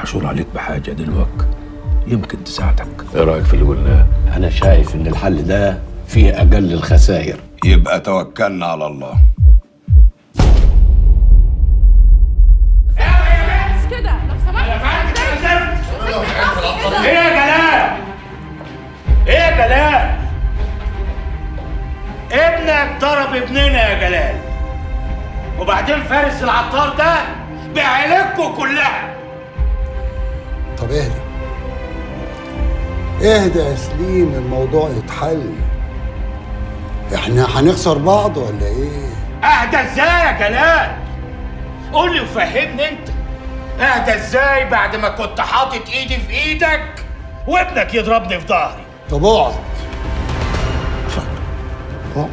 محشور عليك بحاجه دلوقتي يمكن تساعدك ايه رايك في اللي قلناه انا شايف ان الحل ده فيه اقل الخسائر يبقى توكلنا على الله مش كده لو سمحت ايه يا جلال؟ ايه يا جلال؟ ابنك ضرب ابننا يا جلال وبعدين فارس العطار ده بعيلتكم كلها طب اهدى اهدى يا سليم الموضوع يتحل احنا هنخسر بعض ولا ايه اهدى ازاي يا جلال؟ قول لي وفهمني انت اهدى ازاي بعد ما كنت حاطط ايدي في ايدك وابنك يضربني في ظهري طب اقعد اقعد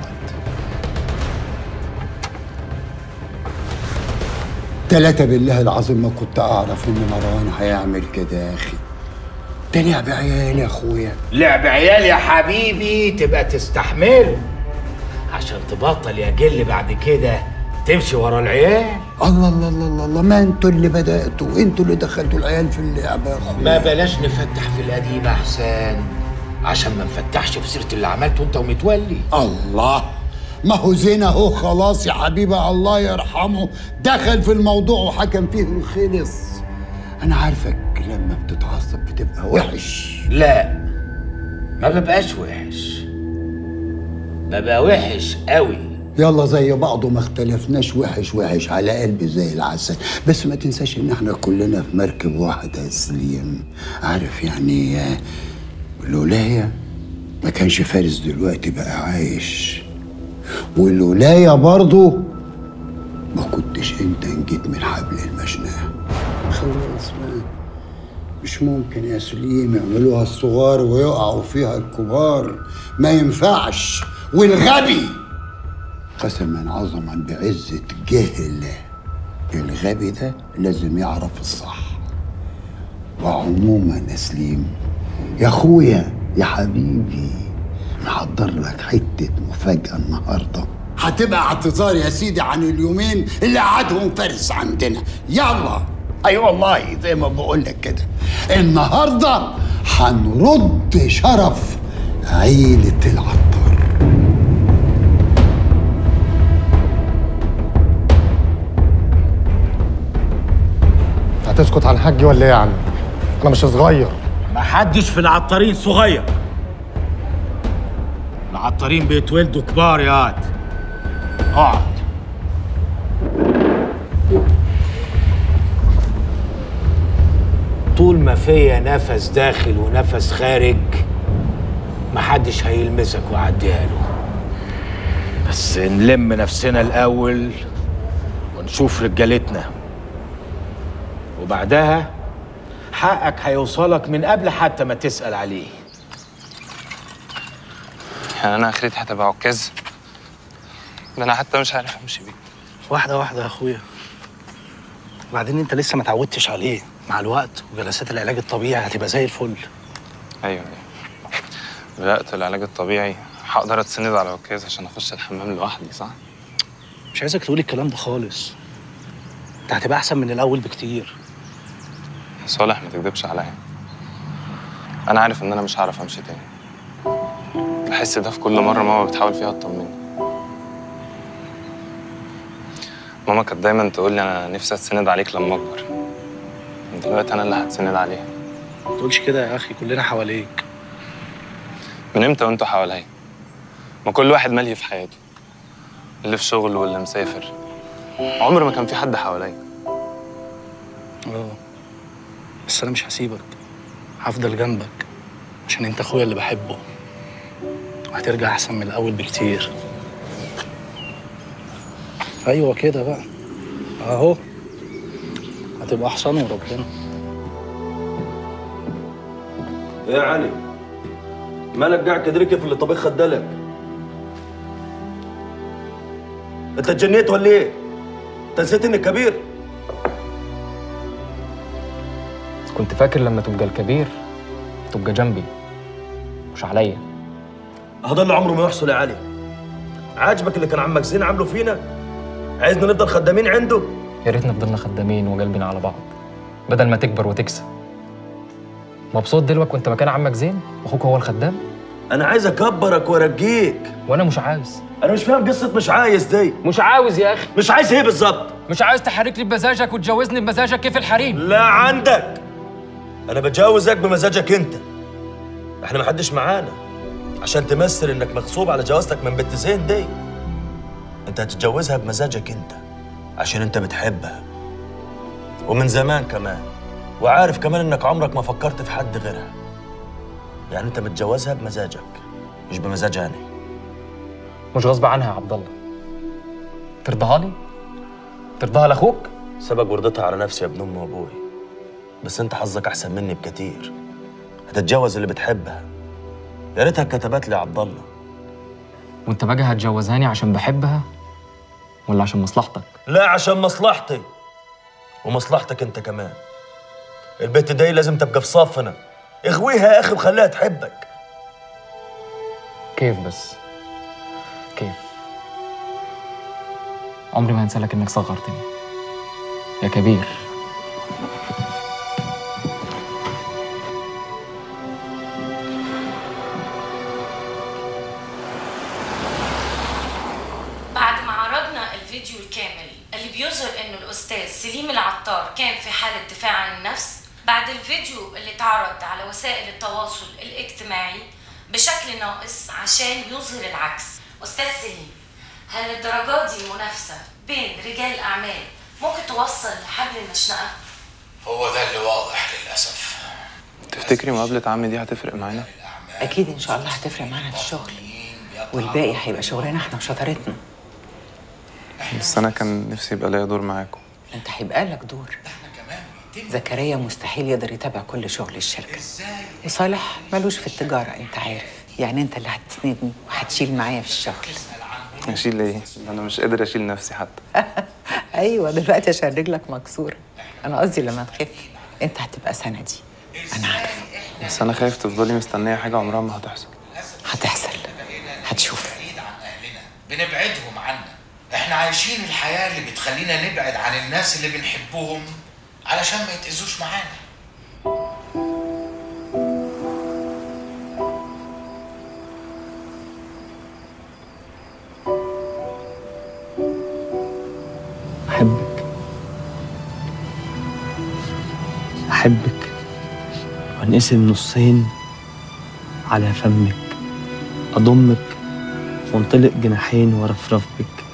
تلاتة بالله العظيم ما كنت اعرف ان مروان هيعمل كده يا اخي ده لعب عيال يا اخويا لعب عيال يا حبيبي تبقى تستحمله عشان تبطل يا جل بعد كده تمشي ورا العيال الله الله الله الله, الله ما انتوا اللي بدأتوا انتوا اللي دخلتوا العيال في اللعبة يا اخويا ما بلاش نفتح في القديم احسن عشان ما نفتحش في سيره اللي عملته انت ومتولي الله ما هو زين اهو خلاص يا حبيبي الله يرحمه دخل في الموضوع وحكم فيه وخلص انا عارفك لما بتتعصب بتبقى وحش لا ما ببقاش وحش ببقى وحش قوي يلا زي بعض وما اختلفناش وحش وحش على قلبي زي العسل بس ما تنساش ان احنا كلنا في مركب واحدة يا سليم عارف يعني آه، الولاية ما كانش فارس دلوقتي بقى عايش والولاية برضه ما كنتش انت نجيت من حبل المشنقة خلاص ما مش ممكن يا سليم يعملوها الصغار ويقعوا فيها الكبار ما ينفعش والغبي قسما عظما بعزة جهل الغبي ده لازم يعرف الصح وعموما يا سليم يا اخويا يا حبيبي محضر لك حتة مفاجأة النهاردة هتبقى اعتذار يا سيدي عن اليومين اللي قعدهم فارس عندنا يلا اي أيوة والله زي ما بقول لك كده النهارده هنرد شرف عيلة العطار هتسكت عن حجي ولا ايه يا عم؟ انا مش صغير ما حدش في العطارين صغير العطارين بيتولدوا كبار يا واد اقعد طول ما فيا نفس داخل ونفس خارج محدش هيلمسك وعديها له بس نلم نفسنا الاول ونشوف رجالتنا وبعدها حقك هيوصلك من قبل حتى ما تسأل عليه يعني انا اخرتي هتبقى عكاز ده انا حتى مش عارف امشي بيه واحدة واحدة يا اخويا وبعدين انت لسه ما تعودتش عليه مع الوقت وجلسات العلاج الطبيعي هتبقى زي الفل ايوه ايوه بدات العلاج الطبيعي هقدر اتسند على عكاز عشان اخش الحمام لوحدي صح مش عايزك تقول الكلام ده خالص انت هتبقى احسن من الاول بكتير يا صالح ما تكدبش عليا انا عارف ان انا مش هعرف امشي تاني بحس ده في كل مره ماما بتحاول فيها تطمني ماما كانت دايما تقول لي انا نفسي اتسند عليك لما اكبر دلوقتي انا اللي هتسند عليها ما تقولش كده يا اخي كلنا حواليك من امتى وانتوا حواليا ما كل واحد ملهي في حياته اللي في شغل واللي مسافر عمر ما كان في حد حواليا اه بس انا مش هسيبك هفضل جنبك عشان انت اخويا اللي بحبه وهترجع احسن من الاول بكتير ايوه كده بقى اهو هتبقى احسن وربنا ايه يا علي مالك قاعد كده كيف اللي طبيخ خدلك انت اتجنيت ولا ايه انت نسيت انك كبير كنت فاكر لما تبقى الكبير تبقى جنبي مش عليا هذا اللي عمره ما يحصل يا علي عاجبك اللي كان عمك زين عامله فينا عايزنا نفضل خدامين عنده يا ريتنا فضلنا خدامين وقلبنا على بعض بدل ما تكبر وتكسب مبسوط دلوقتي وانت مكان عمك زين واخوك هو الخدام انا عايز اكبرك وارجيك وانا مش عاوز انا مش فاهم قصه مش عايز دي مش عاوز يا اخي مش عايز ايه بالظبط مش عاوز تحركني بمزاجك وتجوزني بمزاجك كيف الحريم لا عندك انا بتجوزك بمزاجك انت احنا ما حدش معانا عشان تمثل انك مغصوب على جوازتك من بنت زين دي انت هتتجوزها بمزاجك انت عشان انت بتحبها ومن زمان كمان وعارف كمان انك عمرك ما فكرت في حد غيرها يعني انت متجوزها بمزاجك مش بمزاج انا مش غصب عنها يا عبد الله ترضاها لي ترضاها لاخوك سبق ورضيتها على نفسي يا ابن امي وابوي بس انت حظك احسن مني بكتير هتتجوز اللي بتحبها يا ريتها كتبت لي عبد الله وانت بقى هتجوزهاني عشان بحبها ولا عشان مصلحتك لا عشان مصلحتي ومصلحتك انت كمان البت دي لازم تبقى في صفنا اغويها يا اخي وخليها تحبك كيف بس كيف عمري ما هنسى لك انك صغرتني يا كبير بعد ما عرضنا الفيديو الكامل اللي بيظهر انه الاستاذ سليم العطار كان في حالة دفاع عن النفس بعد الفيديو اللي اتعرض على وسائل التواصل الاجتماعي بشكل ناقص عشان يظهر العكس استاذ سليم هل الدرجات دي منافسة بين رجال الاعمال ممكن توصل لحبل المشنقة؟ هو ده اللي واضح للأسف تفتكري مقابلة عمي دي هتفرق معانا؟ اكيد ان شاء الله هتفرق معانا في الشغل والباقي هيبقى شغلنا احنا وشطارتنا بس أنا كان نفسي يبقى ليا دور معاكم انت هيبقى لك دور زكريا مستحيل يقدر يتابع كل شغل الشركه وصالح ملوش في التجاره انت عارف يعني انت اللي هتسندني وهتشيل معايا في الشغل أشيل إيه؟ أنا مش قادر أشيل نفسي حتى ايوه دلوقتي عشان رجلك مكسوره انا قصدي لما تخف انت هتبقى سندي انا عارفه بس أنا خايف تفضلي مستنية حاجة عمرها ما هتحصل هتحصل هتشوف بنبعدهم عنا احنا عايشين الحياة اللي بتخلينا نبعد عن الناس اللي بنحبهم علشان ما يتأذوش معانا أحبك أحبك وانقسم نصين على فمك أضمك وانطلق جناحين وارفرف بك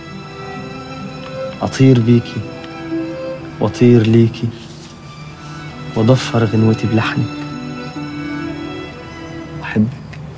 أطير بيكي وأطير ليكي وأضفر غنوتي بلحنك أحبك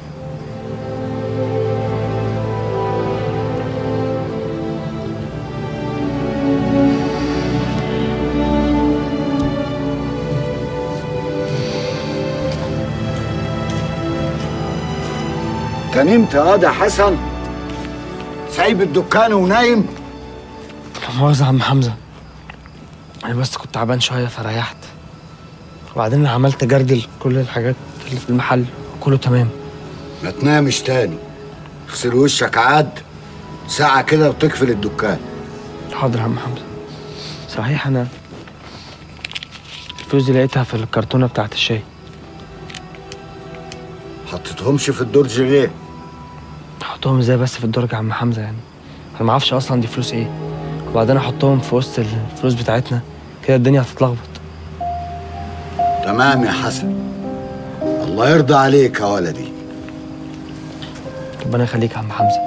كان امتى يا ده حسن سايب الدكان ونايم لا مؤاخذة يا عم حمزة أنا بس كنت تعبان شوية فريحت وبعدين أنا عملت جردل كل الحاجات اللي في المحل كله تمام ما تنامش تاني اغسل وشك عاد ساعة كده وتقفل الدكان حاضر يا عم حمزة صحيح أنا الفلوس دي لقيتها في الكرتونة بتاعت الشاي حطيتهمش في الدرج ليه؟ احطهم ازاي بس في الدرج يا عم حمزة يعني انا ما اعرفش اصلا دي فلوس ايه وبعدين احطهم في وسط الفلوس بتاعتنا كده الدنيا هتتلخبط تمام يا حسن الله يرضى عليك يا ولدي ربنا يخليك يا عم حمزة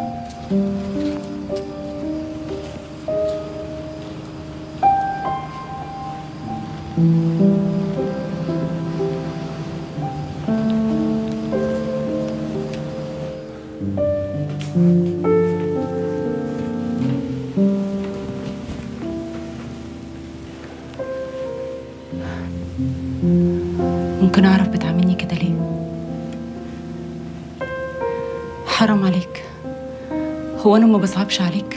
ممكن أعرف بتعاملني كده ليه؟ حرام عليك هو أنا ما بصعبش عليك؟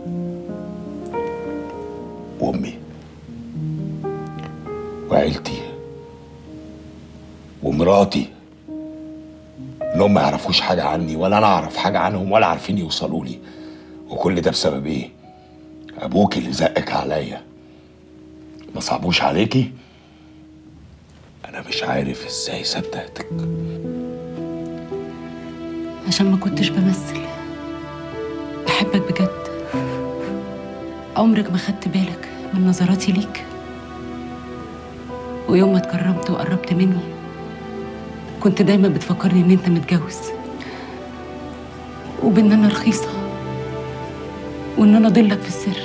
وامي وعيلتي ومراتي انهم ما يعرفوش حاجه عني ولا انا اعرف حاجه عنهم ولا عارفين يوصلوا لي وكل ده بسبب ايه ابوك اللي زقك عليا ما صعبوش عليكي انا مش عارف ازاي صدقتك عشان ما كنتش بمثل بحبك بجد عمرك ما خدت بالك من نظراتي ليك ويوم ما اتكرمت وقربت مني كنت دايما بتفكرني ان انت متجوز وبان انا رخيصه وان انا ضلك في السر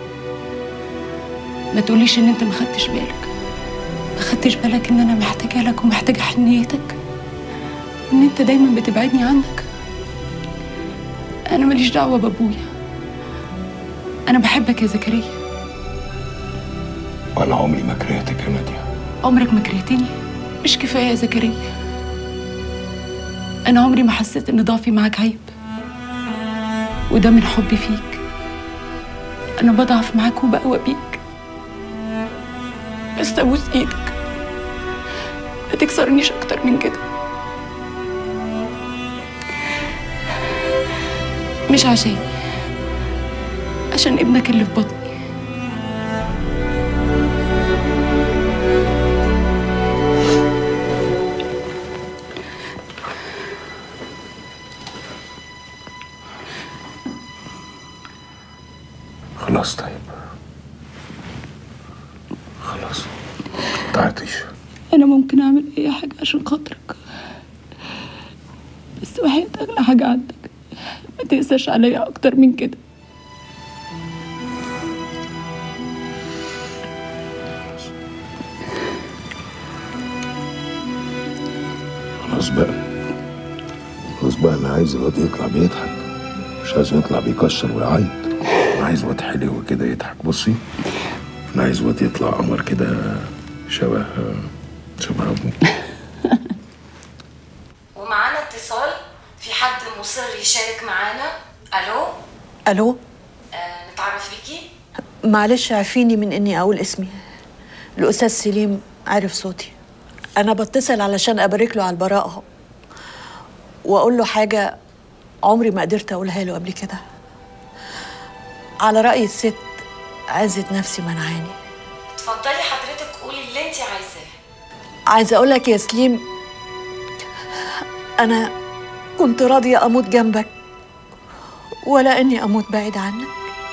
ما تقوليش ان انت ما خدتش بالك ما خدتش بالك ان انا محتاجه لك ومحتاجه حنيتك ان انت دايما بتبعدني عنك انا ماليش دعوه بابويا انا بحبك يا زكريا وانا عمري ما كرهتك يا ناديه عمرك ما كرهتني مش كفايه يا زكريا انا عمري ما حسيت ان ضعفي معاك عيب وده من حبي فيك انا بضعف معاك وبقوى بيك بس ابوس ايدك ما تكسرنيش اكتر من كده مش عشاني عشان ابنك اللي في بطني خلاص طيب خلاص تعطيش انا ممكن اعمل اي حاجه عشان خاطرك بس وحياة اغلى حاجه عندك ما تقساش عليا اكتر من كده خلاص بقى خلاص بقى انا عايز الواد يطلع بيضحك مش عايز يطلع بيكشر ويعيط انا عايز واد حلو كده يضحك بصي انا عايز واد يطلع قمر كده شبه شبه ابوه ومعانا اتصال في حد مصر يشارك معانا الو الو آه نتعرف بيكي معلش عفيني من اني اقول اسمي الاستاذ سليم عرف صوتي انا بتصل علشان ابارك له على البراءه واقول له حاجه عمري ما قدرت اقولها له قبل كده على راي الست عزت نفسي منعاني اتفضلي حضرتك قولي اللي انت عايزاه عايزه اقول لك يا سليم انا كنت راضيه اموت جنبك ولا اني اموت بعيد عنك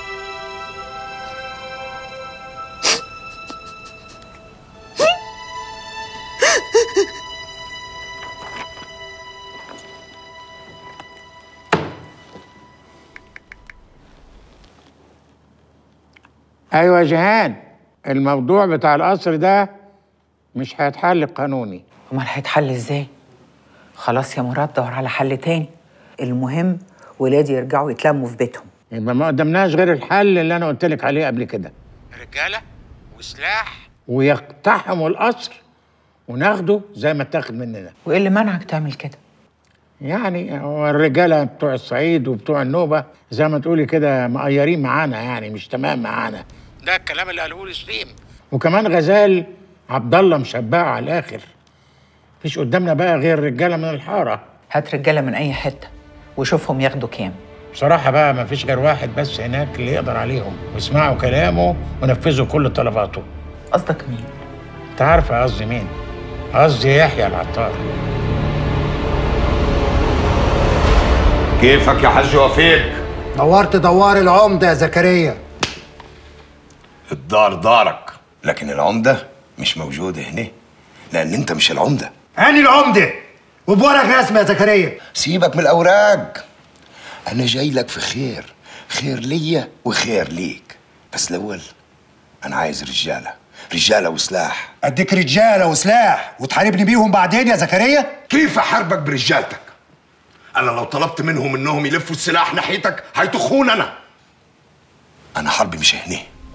ايوه يا جيهان الموضوع بتاع القصر ده مش هيتحل قانوني امال هيتحل ازاي خلاص يا مراد دور على حل تاني المهم ولادي يرجعوا يتلموا في بيتهم يبقى ما قدمناش غير الحل اللي انا قلت لك عليه قبل كده رجاله وسلاح ويقتحموا القصر وناخده زي ما اتاخد مننا وايه اللي منعك تعمل كده يعني هو الرجاله بتوع الصعيد وبتوع النوبه زي ما تقولي كده مقيرين معانا يعني مش تمام معانا ده الكلام اللي قاله لي سليم وكمان غزال عبد الله مشبعه على الاخر مفيش قدامنا بقى غير رجاله من الحاره هات رجاله من اي حته وشوفهم ياخدوا كام بصراحه بقى مفيش غير واحد بس هناك اللي يقدر عليهم واسمعوا كلامه ونفذوا كل طلباته قصدك مين انت عارفه قصدي مين قصدي يحيى العطار كيفك يا حاج وفيق دورت دوار العمده يا زكريا الدار دارك لكن العمدة مش موجودة هنا لأن أنت مش العمدة أنا العمده وبورق رسمي يا زكريا سيبك من الأوراق أنا جاي لك في خير خير ليا وخير ليك بس الأول أنا عايز رجالة رجالة وسلاح اديك رجاله وسلاح وتحاربني بيهم بعدين يا زكريا كيف أحاربك برجالتك؟ أنا لو طلبت منهم إنهم يلفوا السلاح ناحيتك هيطخون أنا أنا حربي مش هنا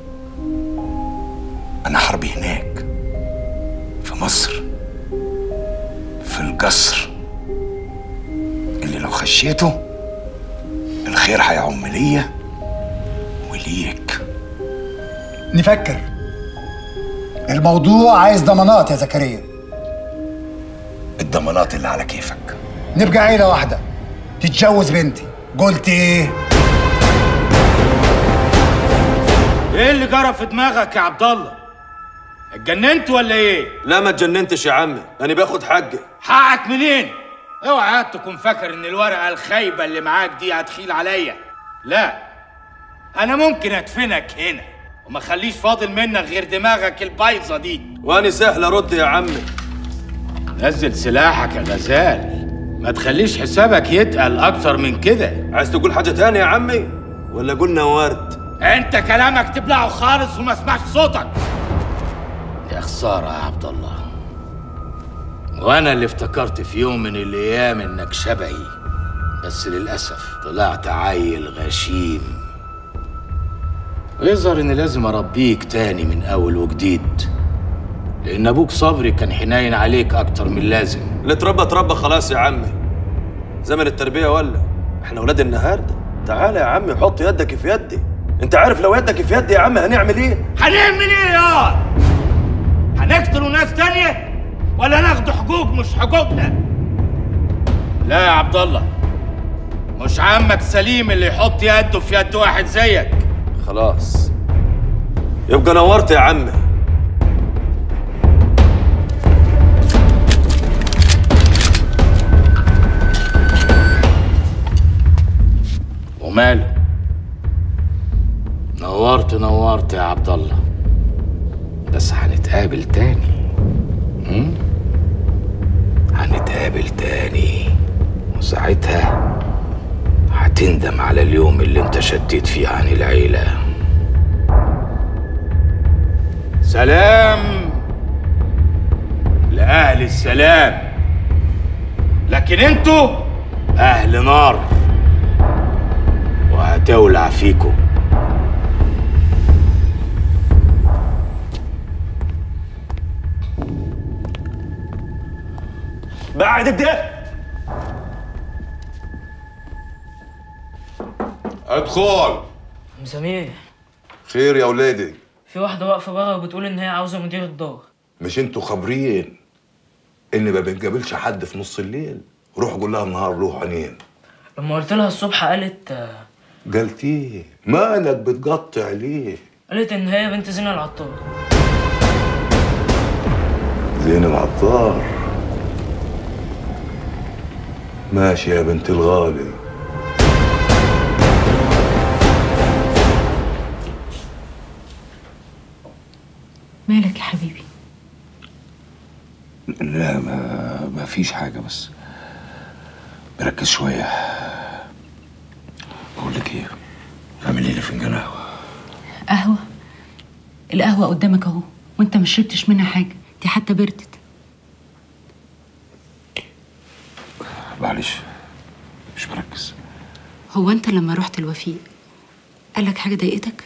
أنا حربي هناك في مصر في القصر اللي لو خشيته الخير هيعم ليا وليك نفكر الموضوع عايز ضمانات يا زكريا الضمانات اللي على كيفك نبقى عيله واحده تتجوز بنتي قلت ايه ايه اللي جرى في دماغك يا عبد الله اتجننت ولا ايه؟ لا ما اتجننتش يا عمي انا باخد حقي حقك منين؟ اوعى تكون فاكر ان الورقه الخايبه اللي معاك دي هتخيل عليا لا انا ممكن ادفنك هنا وما خليش فاضل منك غير دماغك البايظه دي واني سهل ارد يا عمي نزل سلاحك يا غزال ما تخليش حسابك يتقل اكتر من كده عايز تقول حاجه تانية يا عمي ولا قلنا ورد انت كلامك تبلعه خالص وما اسمعش صوتك يا خساره يا عبد الله وانا اللي افتكرت في يوم من الايام انك شبهي بس للاسف طلعت عيل غشيم ويظهر اني لازم اربيك تاني من اول وجديد لان ابوك صبري كان حنين عليك اكتر من لازم اللي اتربى اتربى خلاص يا عمي زمن التربيه ولا احنا ولاد النهارده تعالى يا عمي حط يدك في يدي انت عارف لو يدك في يدي يا عم هنعمل ايه هنعمل ايه يا هنقتلوا ناس تانية ولا ناخدوا حقوق مش حقوقنا لا يا عبد الله مش عمك سليم اللي يحط يده في يد واحد زيك خلاص يبقى نورت يا عمي وماله نورت نورت يا عبد الله بس هنتقابل تاني هم؟ هنتقابل تاني وساعتها هتندم على اليوم اللي انت شديت فيه عن العيلة سلام لأهل السلام لكن انتوا أهل نار وهتولع فيكم بعد الدق ادخل مسامير خير يا ولادي في واحدة واقفة بره وبتقول إن هي عاوزة مدير الدار مش انتوا خابرين ان ما بنقابلش حد في نص الليل روح قول لها النهار له عينين لما قلت لها الصبح قالت آه، قالت ايه مالك بتقطع ليه قالت إن هي بنت زينة العطار زين العطار ماشي يا بنت الغالي مالك يا حبيبي لا ما, ما فيش حاجة بس بركز شوية بقول لك ايه اعملي لي فنجان قهوة قهوة القهوة قدامك اهو وانت مش شربتش منها حاجة دي حتى بردت معلش مش مركز هو انت لما رحت الوفيق قالك حاجة ضايقتك؟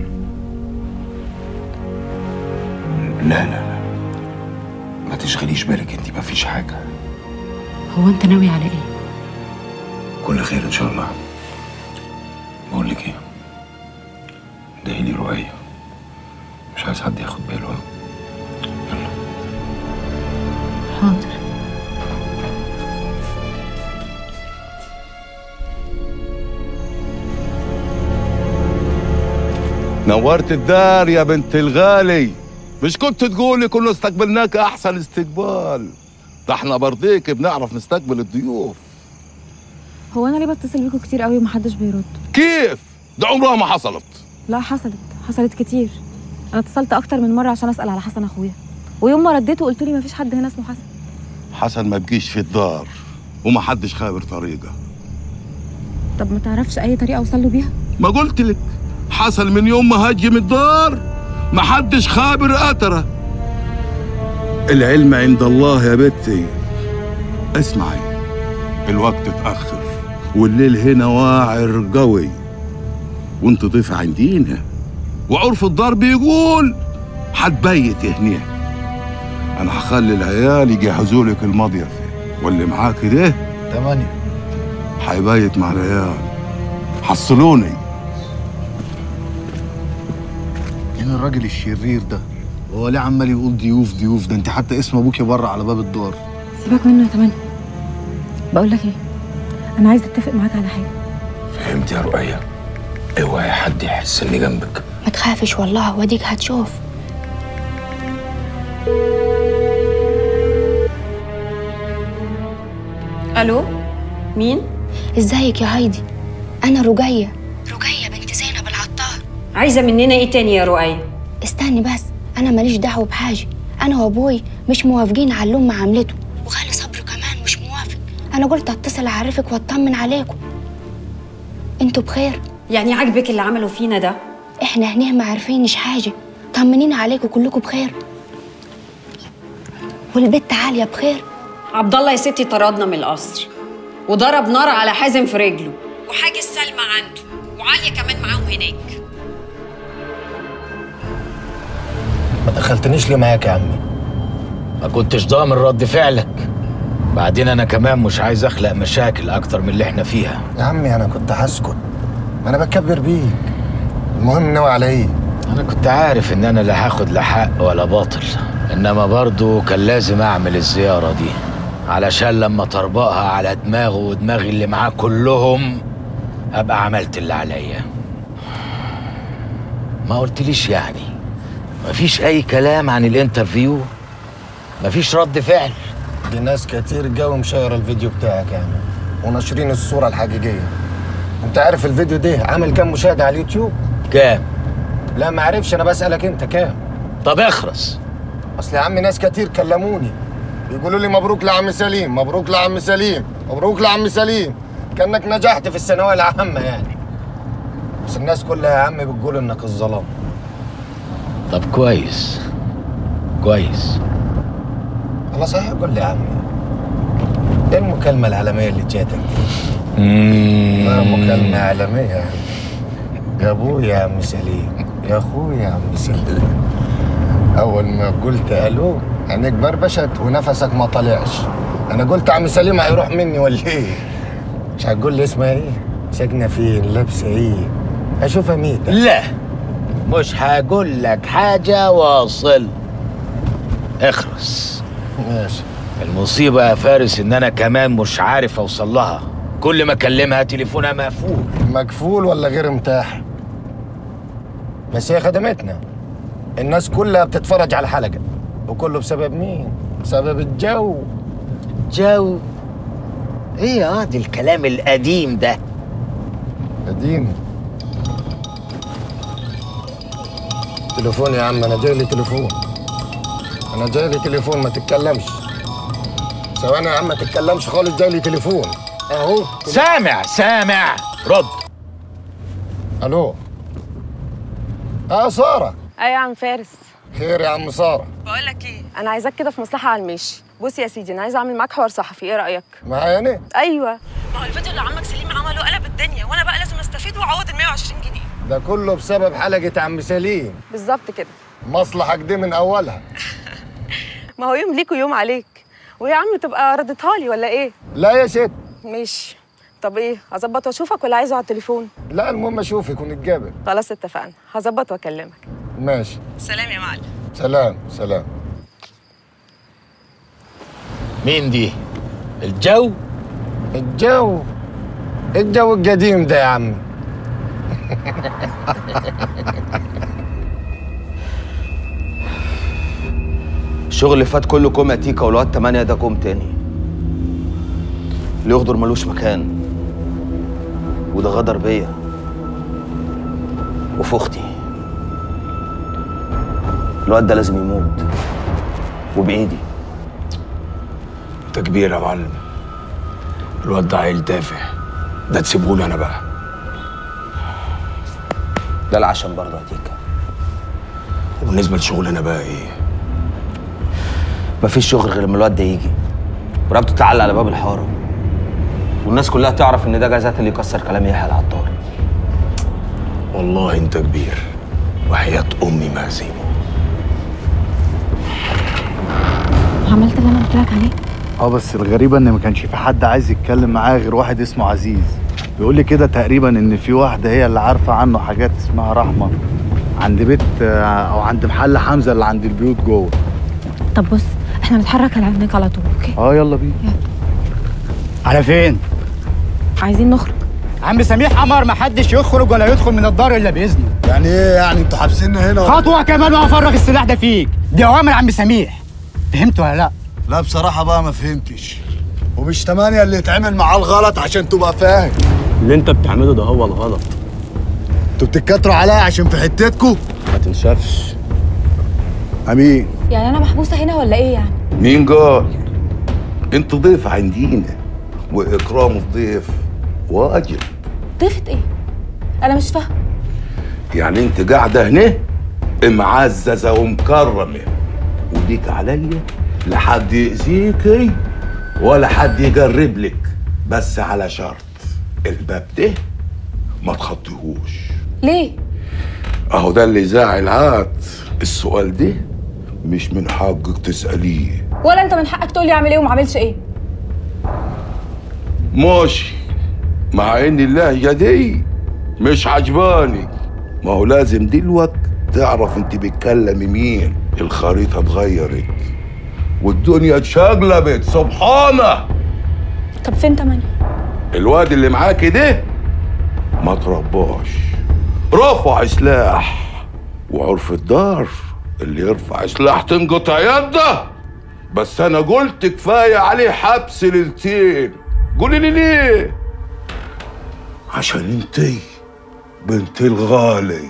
لا لا لا ما تشغليش بالك انت ما فيش حاجة هو انت ناوي على ايه؟ كل خير ان شاء الله بقول لك ايه ادعي لي رؤية مش عايز حد ياخد باله ها؟ حاضر نورت الدار يا بنت الغالي مش كنت تقولي كنا استقبلناك احسن استقبال ده احنا برضيك بنعرف نستقبل الضيوف هو انا ليه بتصل بيكوا كتير قوي ومحدش بيرد كيف ده عمرها ما حصلت لا حصلت حصلت كتير انا اتصلت اكتر من مره عشان اسال على حسن اخويا ويوم ما رديته قلت لي مفيش حد هنا اسمه حسن حسن ما بقيش في الدار وما حدش خابر طريقه طب ما تعرفش اي طريقه اوصل له بيها ما قلت لك حصل من يوم ما هجم الدار ما حدش خابر اثره العلم عند الله يا بنتي اسمعي الوقت اتاخر والليل هنا واعر قوي وانت ضيف عندينا وعرف الدار بيقول حتبيت هنا انا هخلي العيال يجهزوا لك المضيف واللي معاك ده تمانية هيبيت مع العيال حصلوني مين الراجل الشرير ده هو ليه عمال يقول ضيوف ضيوف ده انت حتى اسم ابوكي بره على باب الدار سيبك منه يا تمانية بقول لك ايه انا عايزه اتفق معاك على حاجه فهمت يا رؤية اوعي حد يحس اني جنبك ما تخافش والله واديك هتشوف الو مين ازيك يا هايدي انا رجية رجية بنت زينب العطار عايزه مننا ايه تاني يا رؤية استني بس انا ماليش دعوه بحاجه انا وابوي مش موافقين على اللي امي عملته وخالي صبري كمان مش موافق انا قلت اتصل اعرفك واطمن عليكم انتوا بخير يعني عاجبك اللي عملوا فينا ده احنا هنا ما عارفينش حاجه طمنين عليكم كلكم بخير والبت عاليه بخير عبد الله يا ستي طردنا من القصر وضرب نار على حازم في رجله وحاجز سلمى عنده وعاليه كمان معاهم هناك ما دخلتنيش ليه معاك يا عمي ما كنتش ضامن رد فعلك بعدين انا كمان مش عايز اخلق مشاكل اكتر من اللي احنا فيها يا عمي انا كنت هسكت ما انا بكبر بيك المهم ناوي على ايه انا كنت عارف ان انا لا هاخد لا حق ولا باطل انما برضو كان لازم اعمل الزيارة دي علشان لما طربقها على دماغه ودماغي اللي معاه كلهم ابقى عملت اللي عليا ما قلتليش يعني مفيش اي كلام عن الانترفيو مفيش رد فعل دي ناس كتير جو مشايره الفيديو بتاعك يعني وناشرين الصوره الحقيقيه انت عارف الفيديو ده عامل كام مشاهده على اليوتيوب كام لا ما عارفش انا بسالك انت كام طب اخرس اصل يا عم ناس كتير كلموني بيقولوا لي مبروك لعم سليم مبروك لعم سليم مبروك لعم سليم كانك نجحت في الثانويه العامه يعني بس الناس كلها يا عم بتقول انك الظلام طب كويس كويس الله صحيح قول لي يا عمي ايه المكالمه العالميه اللي جاتك دي ما مكالمه عالميه يعني يا ابويا يا عم سليم يا اخويا يا عم سليم اول ما قلت الو عينيك بربشت ونفسك ما طلعش انا قلت عم سليم هيروح مني ولا ايه مش هتقول لي اسمها ايه ساكنه فين لابسه ايه اشوفها ميتة لا مش هقول لك حاجة واصل اخرس ماشي المصيبة يا فارس ان انا كمان مش عارف اوصل لها كل ما اكلمها تليفونها مقفول مكفول ولا غير متاح بس هي خدمتنا الناس كلها بتتفرج على الحلقة وكله بسبب مين؟ بسبب الجو جو ايه يا واد الكلام القديم ده قديم تليفون يا عم انا جاي لي تليفون انا جاي لي تليفون ما تتكلمش ثواني يا عم ما تتكلمش خالص جاي لي تليفون اهو سامع سامع رد الو اه ساره ايه يا عم فارس خير يا عم ساره بقول لك ايه انا عايزاك كده في مصلحه على المشي بص يا سيدي انا عايزه اعمل معاك حوار صحفي ايه رايك معايا انا ايوه ما هو الفيديو اللي عمك سليم عمله قلب الدنيا وانا بقى لازم استفيد واعوض ال 120 جنيه ده كله بسبب حلقه عم سليم بالظبط كده مصلحك دي من اولها ما هو يوم ليك ويوم عليك ويا عم تبقى ردتها لي ولا ايه لا يا ست ماشي طب ايه هظبط واشوفك ولا عايزه على التليفون لا المهم اشوفك ونتقابل خلاص اتفقنا هظبط واكلمك ماشي سلام يا معلم سلام سلام مين دي الجو الجو الجو القديم ده يا عم الشغل اللي فات كله كوم يا تيكا والواد تمانية ده كوم تاني اللي يغدر ملوش مكان وده غدر بيا وفي اختي الواد ده لازم يموت وبايدي انت كبير يا معلم الواد ده عيل تافه ده تسيبهولي انا بقى ده العشم برضه يا تيكا وبالنسبه لشغلنا بقى ايه مفيش شغل غير لما الواد ده يجي ورقبته تعلق على باب الحاره والناس كلها تعرف ان ده جازات اللي يكسر كلام يحيى العطار والله انت كبير وحياة امي ما هسيبه عملت اللي انا قلت لك عليه اه بس الغريبة ان ما كانش في حد عايز يتكلم معاه غير واحد اسمه عزيز بيقول لي كده تقريبا ان في واحدة هي اللي عارفة عنه حاجات اسمها رحمة عند بيت آه، او عند محل حمزة اللي عند البيوت جوه طب بص احنا نتحرك على هناك على طول اوكي اه يلا بينا على فين؟ عايزين نخرج عم سميح امر ما حدش يخرج ولا يدخل من الدار الا باذنه يعني ايه يعني انتوا حابسيننا هنا خطوه كمان وهفرغ السلاح ده فيك دي اوامر عم سميح فهمت ولا لا لا بصراحة بقى ما فهمتش ومش تمانية اللي يتعمل معاه الغلط عشان تبقى فاهم اللي انت بتعمله ده هو الغلط انتوا بتتكاتروا عليا عشان في حتتكوا ما تنشفش امين يعني انا محبوسه هنا ولا ايه يعني مين قال انت ضيف عندينا واكرام الضيف واجب ضيفه ايه انا مش فاهمه يعني انت قاعده هنا معززه ومكرمه وديك عليا لحد يأذيكي ولا حد يقرب لك بس على شرط الباب ده ما تخطيهوش ليه اهو ده اللي زاعل عاد السؤال ده مش من حقك تسأليه ولا انت من حقك تقول لي اعمل ايه وما اعملش ايه ماشي مع ان اللهجة دي مش عجباني ما هو لازم دلوقت تعرف انت بتكلمي مين الخريطة اتغيرت والدنيا اتشقلبت سبحانه طب فين تمانية الواد اللي معاكي ده ما ترباش رفع سلاح وعرف الدار اللي يرفع سلاح تنقطع يده بس انا قلت كفايه عليه حبس ليلتين قولي لي ليه عشان انتي بنت الغالي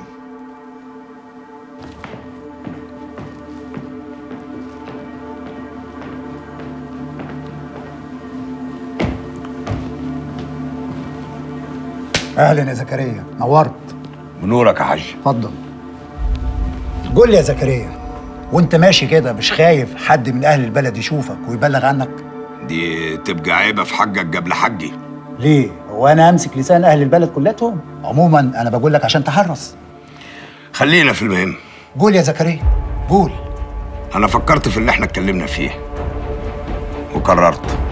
اهلا يا زكريا نورت منورك يا حاج اتفضل قول لي يا زكريا وانت ماشي كده مش خايف حد من اهل البلد يشوفك ويبلغ عنك دي تبقى عيبه في حقك قبل حقي ليه هو انا امسك لسان اهل البلد كلتهم عموما انا بقول لك عشان تحرص خلينا في المهم قول يا زكريا قول انا فكرت في اللي احنا اتكلمنا فيه وقررت